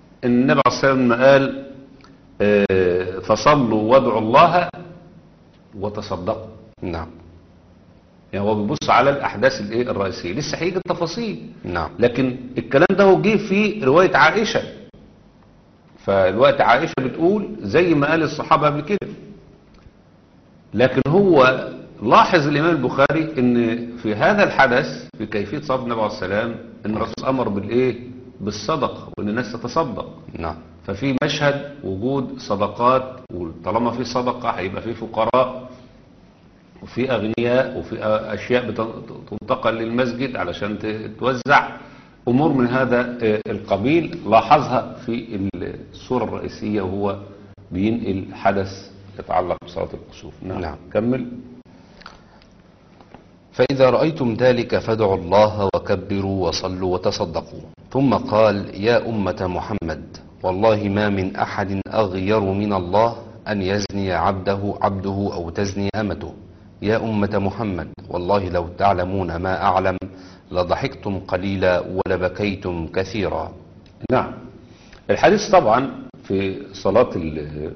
النبي عليه الصلاة والسلام قال آه، فصلوا وادعوا الله وتصدقوا نعم يعني هو بيبص على الأحداث الإيه الرئيسية لسه هيجي التفاصيل نعم لكن الكلام ده هو جه في رواية عائشة فالوقت عائشة بتقول زي ما قال الصحابة قبل كده لكن هو لاحظ الإمام البخاري ان في هذا الحدث في كيفية صلاة النبي عليه السلام ان الرسول أمر بالإيه بالصدقة وان الناس تتصدق نعم ففي مشهد وجود صدقات وطالما في صدقة هيبقى في فقراء وفي أغنياء وفي أشياء بتنتقل للمسجد علشان ت- توزع أمور من هذا آه، القبيل لاحظها في الصورة الرئيسية وهو بينقل حدث يتعلق بصلاة الكسوف نعم, نعم. كمل فإذا رأيتم ذلك فادعوا الله وكبروا وصلوا وتصدقوا ثم قال يا أمة محمد والله ما من أحد أغير من الله أن يزني عبده عبده أو تزني أمته يا أمة محمد والله لو تعلمون ما أعلم لضحكتم قليلا ولبكيتم كثيرا نعم الحديث طبعا في صلاة ال-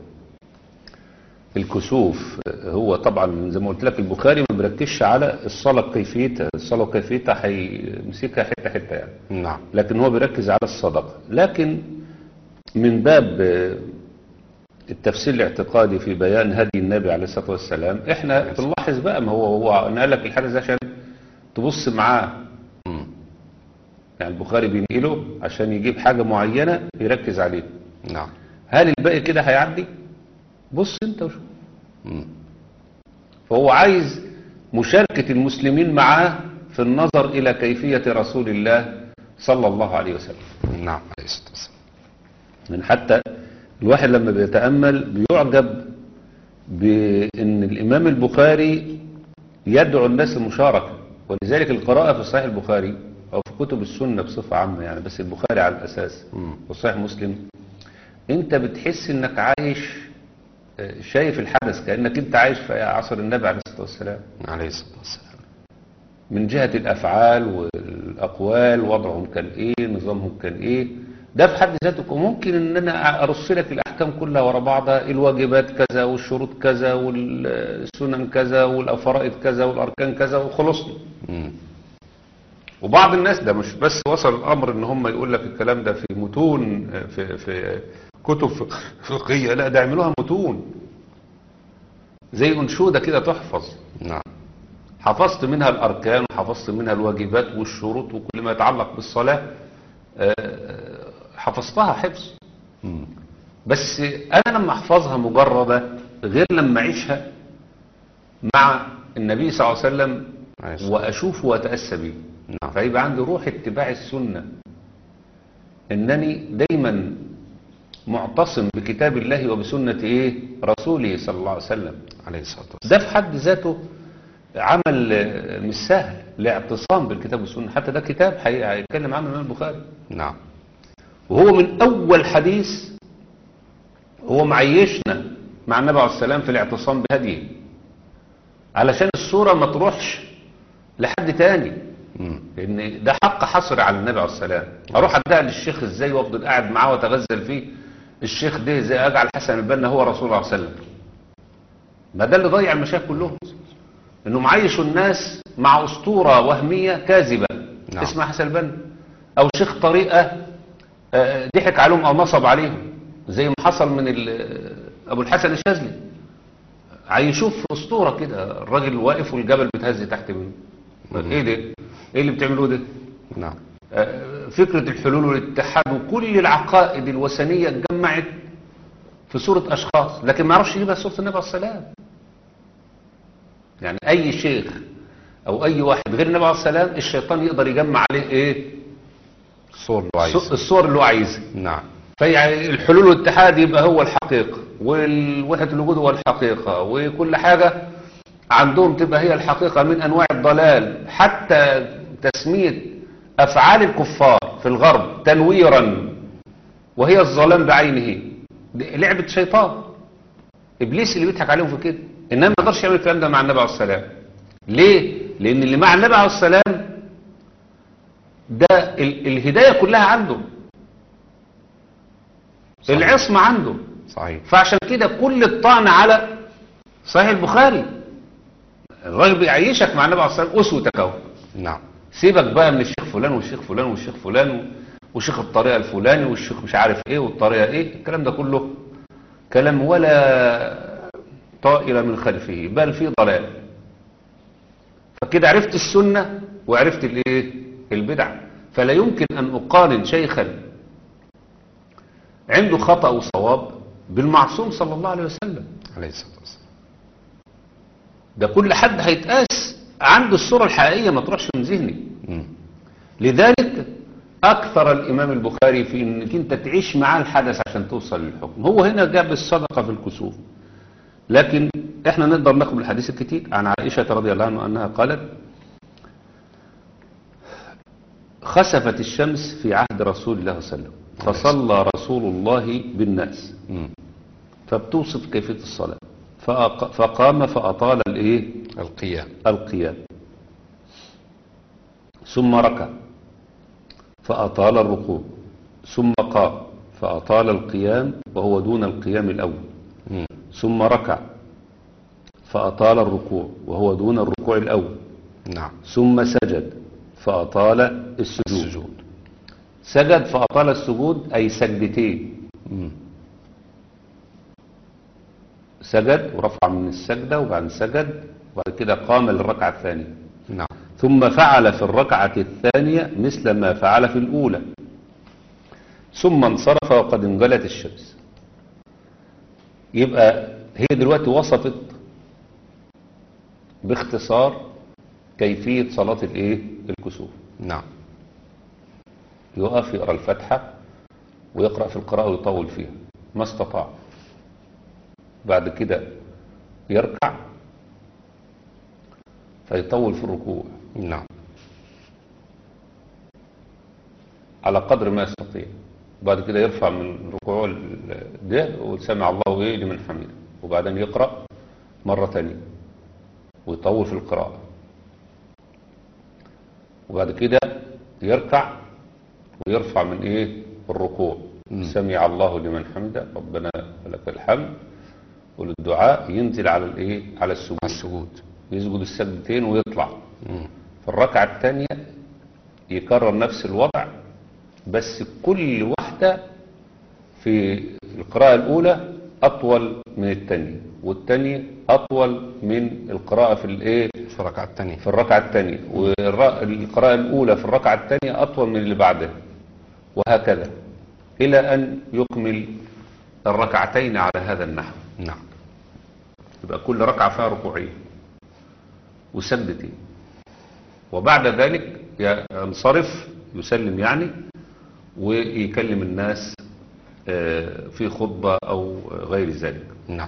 الكسوف هو طبعا زي ما قلت لك البخاري ما بيركزش على الصلاة كيفيتها الصلاة وكيفيتها هيمسكها حتة حتة يعني نعم لكن هو بيركز على الصدقة لكن من باب آه، التفسير الاعتقادي في بيان هدي النبي عليه الصلاة والسلام احنا بنلاحظ بقى ما هو هو انا قال لك الحدث ده عشان تبص معاه مم. يعني البخاري بينقله عشان يجيب حاجة معينة يركز عليها نعم هل الباقي كده هيعدي بص انت وشوف مم. فهو عايز مشاركة المسلمين معاه في النظر إلى كيفية رسول الله صلى الله عليه وسلم نعم عليه الصلاة والسلام من حتى الواحد لما بيتأمل بيعجب بأن الإمام البخاري يدعو الناس للمشاركة ولذلك القراءة في صحيح البخاري أو في كتب السنة بصفة عامة يعني بس البخاري على الأساس مم. وصحيح مسلم أنت بتحس أنك عايش آه، شايف الحدث كأنك أنت عايش في عصر النبي عليه الصلاة والسلام عليه الصلاة والسلام من جهة الأفعال والأقوال وضعهم كان إيه نظامهم كان إيه ده في حد ذاته وممكن إن أنا أرص لك الأحكام كلها ورا بعضها الواجبات كذا والشروط كذا والسنن كذا والفرائض كذا والأركان كذا وخلصنا مم. وبعض الناس ده مش بس وصل الأمر إن هم يقول لك الكلام ده في متون في, في كتب فق- فقهية لا ده يعملوها متون زي أنشودة كده تحفظ نعم حفظت منها الأركان وحفظت منها الواجبات والشروط وكل ما يتعلق بالصلاة آه، حفظتها حفظ مم. بس أنا لما أحفظها مجردة غير لما أعيشها مع النبي صلى الله عليه وسلم عليه الصلاة وأشوفه وأتأسى به نعم فيبقى عندي روح اتباع السنة إنني دايما معتصم بكتاب الله وبسنة إيه رسوله صلى الله عليه وسلم عليه الصلاة والسلام ده في حد ذاته عمل آه، مش سهل لاعتصام بالكتاب والسنة حتى ده كتاب حقيقة هيتكلم عنه الإمام البخاري نعم وهو من أول حديث هو معيشنا مع النبي عليه السلام في الاعتصام بهديه علشان الصورة ما تروحش لحد تاني مم. لأن ده حق حصر على النبي عليه السلام أروح أديها للشيخ إزاي وأفضل قاعد معاه وأتغزل فيه الشيخ ده زي أجعل حسن البنا هو رسول الله صلى الله عليه وسلم ما ده اللي ضيع المشايخ كلهم انه معيشوا الناس مع اسطوره وهميه كاذبه نعم. اسمها حسن البنا او شيخ طريقه آه، ضحك عليهم او نصب عليهم زي ما حصل من ال- ابو الحسن الشاذلي عايشوه في اسطوره كده الراجل واقف والجبل بيتهز تحت منه ايه ده ايه اللي بتعملوه ده نعم آه، فكرة الحلول والاتحاد وكل العقائد الوثنية اتجمعت في صورة أشخاص لكن ما يعرفش يجيبها صورة النبي عليه السلام يعني أي شيخ أو أي واحد غير النبي عليه السلام الشيطان يقدر يجمع عليه إيه الصور اللي عايز الصور اللي هو عايزها نعم فيعني الحلول والاتحاد يبقى هو الحقيقة والوحدة الوجود هو الحقيقة وكل حاجة عندهم تبقى هي الحقيقة من أنواع الضلال حتى تسمية أفعال الكفار في الغرب تنويرا وهي الظلام بعينه دي لعبة شيطان إبليس اللي بيضحك عليهم في كده إنما ما يقدرش يعمل الكلام ده مع النبي عليه السلام ليه؟ لأن اللي مع النبي عليه السلام ده ال الهداية كلها عنده صحيح. العصمة عنده صحيح فعشان كده كل الطعن على صحيح البخاري الراجل بيعيشك مع النبي عليه الصلاة والسلام أسوتك أهو نعم سيبك بقى من الشيخ فلان والشيخ فلان والشيخ فلان وشيخ الطريقة الفلاني والشيخ مش عارف ايه والطريقة ايه الكلام ده كله كلام ولا طائر من خلفه بل في ضلال فكده عرفت السنة وعرفت الايه البدع فلا يمكن ان اقارن شيخا عنده خطأ وصواب بالمعصوم صلى الله عليه وسلم عليه الصلاة والسلام ده كل حد هيتقاس عنده الصورة الحقيقية ما تروحش من ذهني مم. لذلك أكثر الإمام البخاري في أنك أنت تعيش معاه الحدث عشان توصل للحكم هو هنا جاب الصدقة في الكسوف لكن احنا نقدر ناخد الحديث الكتير عن عائشة رضي الله عنها أنها قالت خسفت الشمس في عهد رسول الله صلى الله عليه وسلم فصلى رسول الله بالناس مم. فبتوصف كيفية الصلاة فأق- فقام فأطال الإيه القيام القيام ثم ركع فأطال الركوع ثم قام فأطال القيام وهو دون القيام الأول مم. ثم ركع فأطال الركوع وهو دون الركوع الأول نعم ثم سجد فأطال السجود السجود سجد فأطال السجود أي سجدتين مم. سجد ورفع من السجدة وبعدين سجد وبعد كده قام للركعة الثانية نعم ثم فعل في الركعة الثانية مثل ما فعل في الأولى ثم انصرف وقد انجلت الشمس يبقى هي دلوقتي وصفت باختصار كيفية صلاة الايه الكسوف نعم يقف يقرأ الفاتحة ويقرأ في القراءة ويطول فيها ما استطاع بعد كده يركع فيطول في الركوع نعم على قدر ما يستطيع بعد كده يرفع من ركوعه ده وسمع الله ايه لمن حمده وبعدين يقرأ مرة تانية ويطول في القراءة وبعد كده يركع ويرفع من ايه الركوع مم. سمع الله لمن حمده ربنا لك الحمد والدعاء ينزل على الايه على السجود على السجود يسجد السجدتين ويطلع مم. في الركعة الثانية يكرر نفس الوضع بس كل واحدة في القراءة الأولى أطول من الثانية والثانية أطول من القراءة في الإيه في الركعة الثانية في الركعة الثانية والقراءة الأولى في الركعة الثانية أطول من اللي بعدها وهكذا إلى أن يكمل الركعتين على هذا النحو نعم يبقى كل ركعة فيها ركوعين وسجدتين وبعد ذلك ينصرف يسلم يعني ويكلم الناس آه، في خطبة أو غير ذلك نعم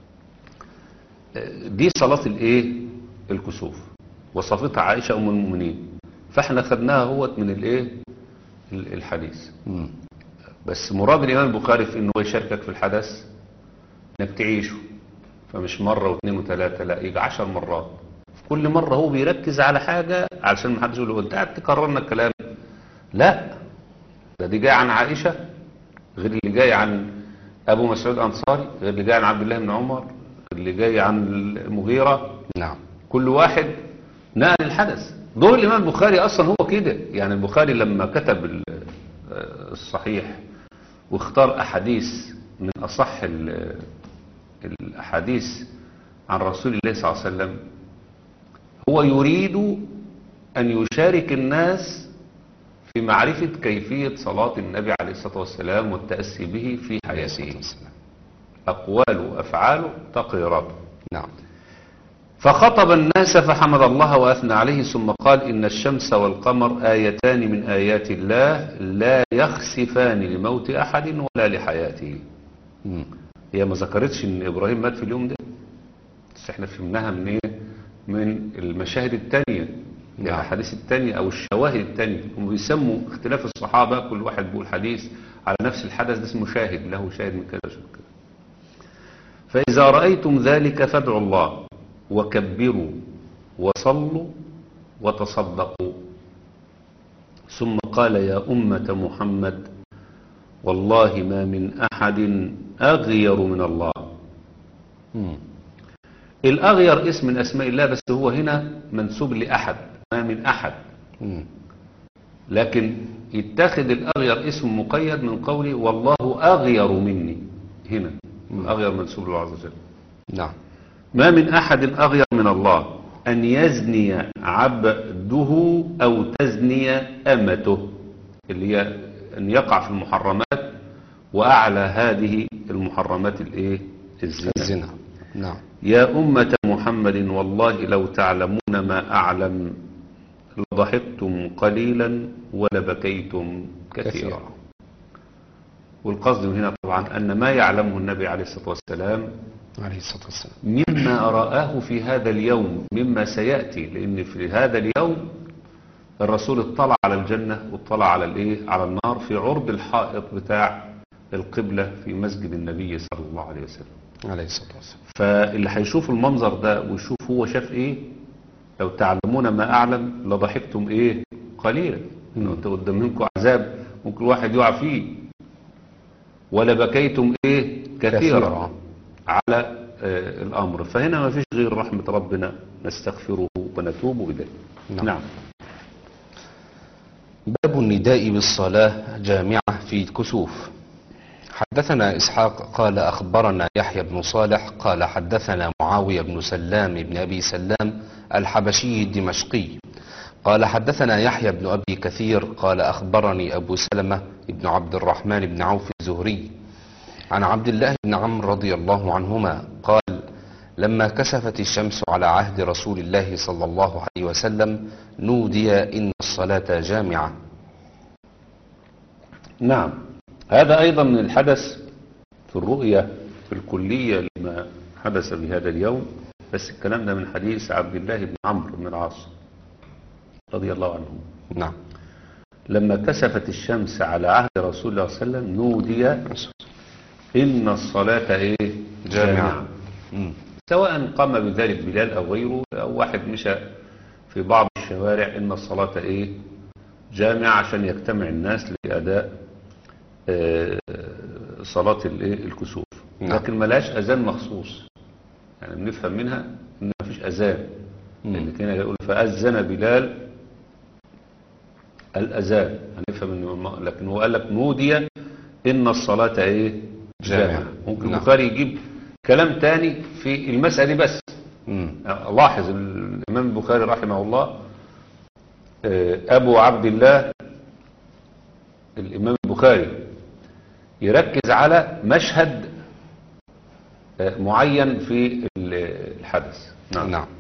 آه، دي صلاة الايه الكسوف وصفتها عائشة أم المؤمنين فاحنا خدناها هوت من الايه ال- الحديث مم. بس مراد الإمام البخاري في أنه يشاركك في الحدث أنك تعيشه فمش مرة واثنين وثلاثة لا يجي عشر مرات في كل مرة هو بيركز على حاجة علشان ما حدش يقول له أنت قاعد تكرر لنا الكلام لا ده دي جاي عن عائشة غير اللي جاي عن أبو مسعود أنصاري غير اللي جاي عن عبد الله بن عمر غير اللي جاي عن المغيرة نعم كل واحد نقل الحدث دور الإمام البخاري أصلا هو كده يعني البخاري لما كتب ال- آه، الصحيح واختار أحاديث من أصح ال- الأحاديث عن رسول الله صلى الله عليه وسلم هو يريد أن يشارك الناس في معرفة كيفية صلاة النبي عليه الصلاة والسلام والتأسي به في عليه الصلاة حياته والسلام أقواله أفعاله تقريراته نعم فخطب الناس فحمد الله وأثنى عليه ثم قال إن الشمس والقمر آيتان من آيات الله لا يخسفان لموت أحد ولا لحياته مم. هي ما ذكرتش إن إبراهيم مات في اليوم ده بس احنا فهمناها من إيه من المشاهد التانية نعم. الأحاديث التانية أو الشواهد التانية هم بيسموا اختلاف الصحابة كل واحد بيقول حديث على نفس الحدث ده اسمه شاهد له شاهد من كذا وشاهد كذا فإذا رأيتم ذلك فادعوا الله وكبروا وصلوا وتصدقوا ثم قال يا أمة محمد والله ما من أحد أغير من الله مم. الأغير اسم من أسماء الله بس هو هنا منسوب لأحد ما من أحد مم. لكن يتخذ الأغير اسم مقيد من قوله والله أغير مني هنا الأغير منسوب له عز وجل نعم ما من أحد أغير من الله أن يزني عبده أو تزني أمته اللي هي أن يقع في المحرمات وأعلى هذه المحرمات الإيه الزنا الزنا نعم يا أمة محمد والله لو تعلمون ما أعلم لضحكتم قليلا ولبكيتم كثيرا كثيرا. والقصد من هنا طبعا أن ما يعلمه النبي عليه الصلاة والسلام عليه الصلاة والسلام مما رآه في هذا اليوم مما سيأتي لأن في هذا اليوم الرسول اطلع على الجنة واطلع على الايه على النار في عرض الحائط بتاع القبلة في مسجد النبي صلى الله عليه وسلم عليه الصلاة والسلام فاللي هيشوف المنظر ده ويشوف هو شاف ايه لو تعلمون ما اعلم لضحكتم ايه قليلا انه انت قدام منكم عذاب ممكن الواحد يقع فيه ولا بكيتم ايه كثيرا, كثيرا. على آه الامر فهنا ما فيش غير رحمة ربنا نستغفره ونتوب اليه نعم. نعم. باب النداء بالصلاة جامعة في الكسوف حدثنا إسحاق قال أخبرنا يحيى بن صالح قال حدثنا معاوية بن سلام بن أبي سلام الحبشي الدمشقي قال حدثنا يحيى بن أبي كثير قال أخبرني أبو سلمة بن عبد الرحمن بن عوف الزهري عن عبد الله بن عمرو رضي الله عنهما قال لما كسفت الشمس على عهد رسول الله صلى الله عليه وسلم نودي إن الصلاة جامعة نعم هذا أيضا من الحدث في الرؤية في الكلية لما حدث بهذا اليوم بس الكلام ده من حديث عبد الله بن عمرو بن العاص رضي الله عنه نعم لما كسفت الشمس على عهد رسول الله صلى الله عليه وسلم نودي إن الصلاة إيه جامعة مم. سواء قام بذلك بلال أو غيره أو واحد مشى في بعض الشوارع إن الصلاة إيه جامعة عشان يجتمع الناس لأداء آه، صلاة الإيه الكسوف نعم. لكن ملاش أذان مخصوص يعني بنفهم منها إن مفيش أذان مم. اللي كان يقول فأذن بلال الأذان هنفهم إنه لكن هو قال لك نودي إن الصلاة إيه جامعة. جامعة ممكن نعم. البخاري يجيب كلام تاني في المسألة بس مم. لاحظ الإمام البخاري رحمه الله آه، أبو عبد الله الإمام البخاري يركز على مشهد آه، معين في الحدث نعم, نعم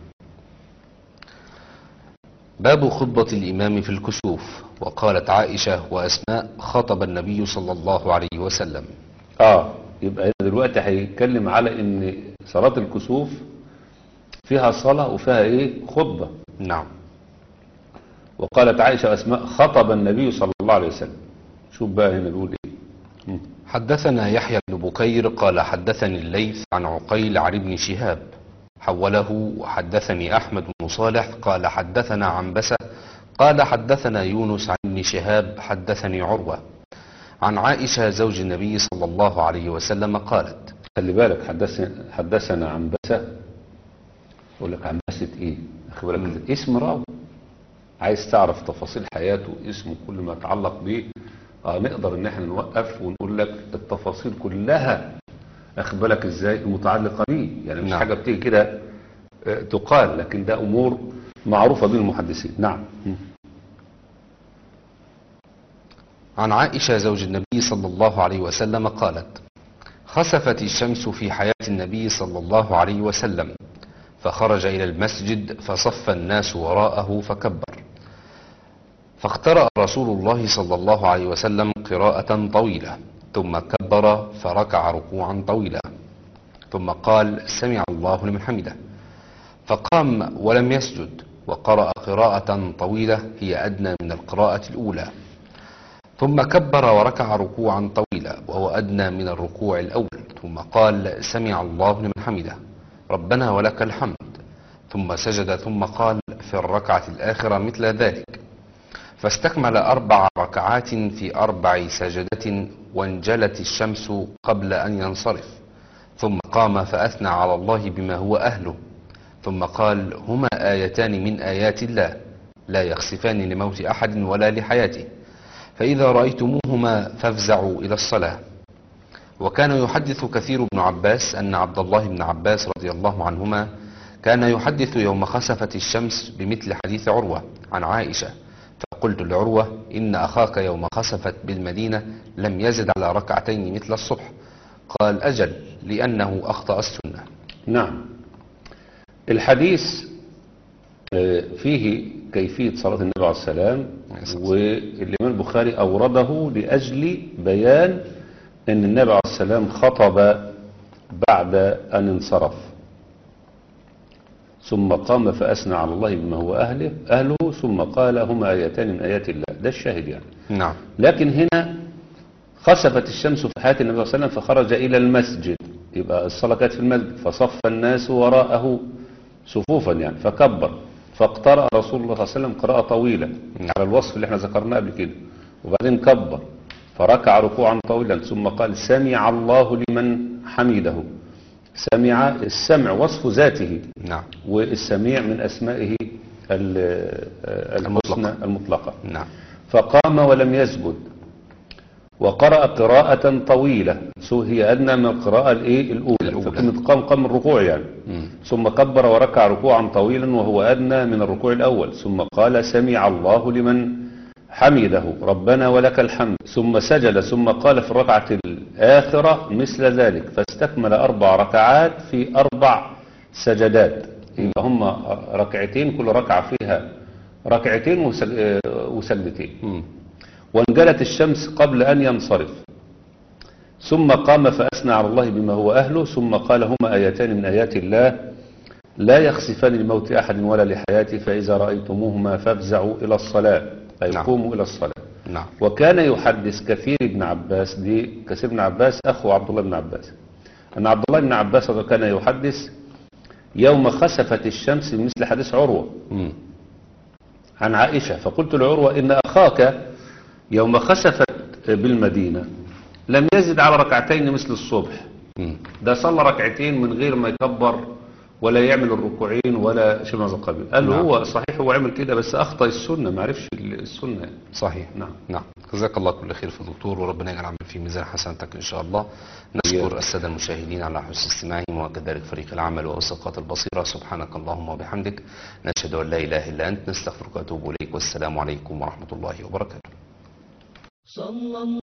باب خطبة الإمام في الكسوف وقالت عائشة وأسماء خطب النبي صلى الله عليه وسلم آه يبقى هنا دلوقتي هيتكلم على إن صلاة الكسوف فيها صلاة وفيها إيه خطبة نعم وقالت عائشة وأسماء خطب النبي صلى الله عليه وسلم شوف بقى هنا بيقول إيه مم. حدثنا يحيى بن بكير قال حدثني الليث عن عقيل عن ابن شهاب حوله وحدثني أحمد بن صالح قال حدثنا عنبسة قال حدثنا يونس عن ابن شهاب حدثني عروة عن عائشة زوج النبي صلى الله عليه وسلم قالت خلي بالك حدثنا حدثنا عن بسة يقول لك عن بسة ايه اخي بالك اسم راوي عايز تعرف تفاصيل حياته اسمه كل ما يتعلق به آه نقدر ان احنا نوقف ونقول لك التفاصيل كلها اخي بالك ازاي المتعلقة بيه يعني مش نعم. حاجة بتيجي كده آه، تقال لكن ده امور معروفة بين المحدثين نعم مم. عن عائشة زوج النبي صلى الله عليه وسلم قالت خسفت الشمس في حياة النبي صلى الله عليه وسلم فخرج إلى المسجد فصف الناس وراءه فكبر فاقترأ رسول الله صلى الله عليه وسلم قراءة طويلة ثم كبر فركع ركوعا طويلا ثم قال سمع الله لمن حمده فقام ولم يسجد وقرأ قراءة طويلة هي أدنى من القراءة الأولى ثم كبر وركع ركوعا طويلا وهو أدنى من الركوع الأول ثم قال سمع الله لمن حمده ربنا ولك الحمد ثم سجد ثم قال في الركعة الآخرة مثل ذلك فاستكمل أربع ركعات في أربع سجدة وانجلت الشمس قبل أن ينصرف ثم قام فأثنى على الله بما هو أهله ثم قال هما آيتان من آيات الله لا يخسفان لموت أحد ولا لحياته فإذا رأيتموهما فافزعوا إلى الصلاة وكان يحدث كثير بن عباس أن عبد الله بن عباس رضي الله عنهما كان يحدث يوم خسفت الشمس بمثل حديث عروة عن عائشة فقلت لعروة إن أخاك يوم خسفت بالمدينة لم يزد على ركعتين مثل الصبح قال أجل لأنه أخطأ السنة نعم الحديث آه، فيه كيفية صلاة النبي عليه السلام عليه الصلاة والإمام البخاري أورده لأجل بيان أن النبي عليه السلام خطب بعد أن انصرف ثم قام فأثنى على الله بما هو أهله, أهله ثم قال هما آيتان من آيات الله ده الشاهد يعني نعم لكن هنا خسفت الشمس في حياة النبي صلى الله عليه وسلم فخرج إلى المسجد يبقى الصلاة كانت في المسجد فصف الناس وراءه صفوفا يعني فكبر فاقترأ رسول الله صلى الله عليه وسلم قراءة طويلة على الوصف اللي احنا ذكرناه قبل كده وبعدين كبر فركع ركوعا طويلا ثم قال سمع الله لمن حمده سمع السمع وصف ذاته نعم والسميع من أسمائه ال- الحسنى المطلقة نعم فقام ولم يسجد وقرأ قراءة طويلة سو هي أدنى من القراءة الإيه الأولى الأولى. فكلمة قام قام من الركوع يعني مم. ثم كبر وركع ركوعا طويلا وهو أدنى من الركوع الأول ثم قال سمع الله لمن حمده ربنا ولك الحمد ثم سجد ثم قال في الركعة الآخرة مثل ذلك فاستكمل أربع ركعات في أربع سجدات يبقى هم ركعتين كل ركعة فيها ركعتين وسج- وسجدتين مم. وانجلت الشمس قبل أن ينصرف ثم قام فأثنى على الله بما هو أهله ثم قال هما آيتان من آيات الله لا يخسفان لموت أحد ولا لحياته فإذا رأيتموهما فافزعوا إلى الصلاة أي نعم. قوموا إلى الصلاة نعم وكان يحدث كثير بن عباس دي كثير بن عباس أخو عبد الله بن عباس أن عبد الله بن عباس كان يحدث يوم خسفت الشمس مثل حديث عروة مم. عن عائشة فقلت لعروة إن أخاك يوم خسفت بالمدينة لم يزد على ركعتين مثل الصبح مم. ده صلى ركعتين من غير ما يكبر ولا يعمل الركوعين ولا شيء من هذا القبيل قال له نعم. هو صحيح هو عمل كده بس أخطأ السنة ما عرفش السنة يعني. صحيح نعم. نعم جزاك الله كل خير في الدكتور وربنا يجعل عمل في ميزان حسناتك ان شاء الله نشكر إياك. الساده المشاهدين على حسن استماعهم وكذلك فريق العمل واسقاط البصيره سبحانك اللهم وبحمدك نشهد ان لا اله الا انت نستغفرك ونتوب اليك والسلام عليكم ورحمه الله وبركاته صلى الله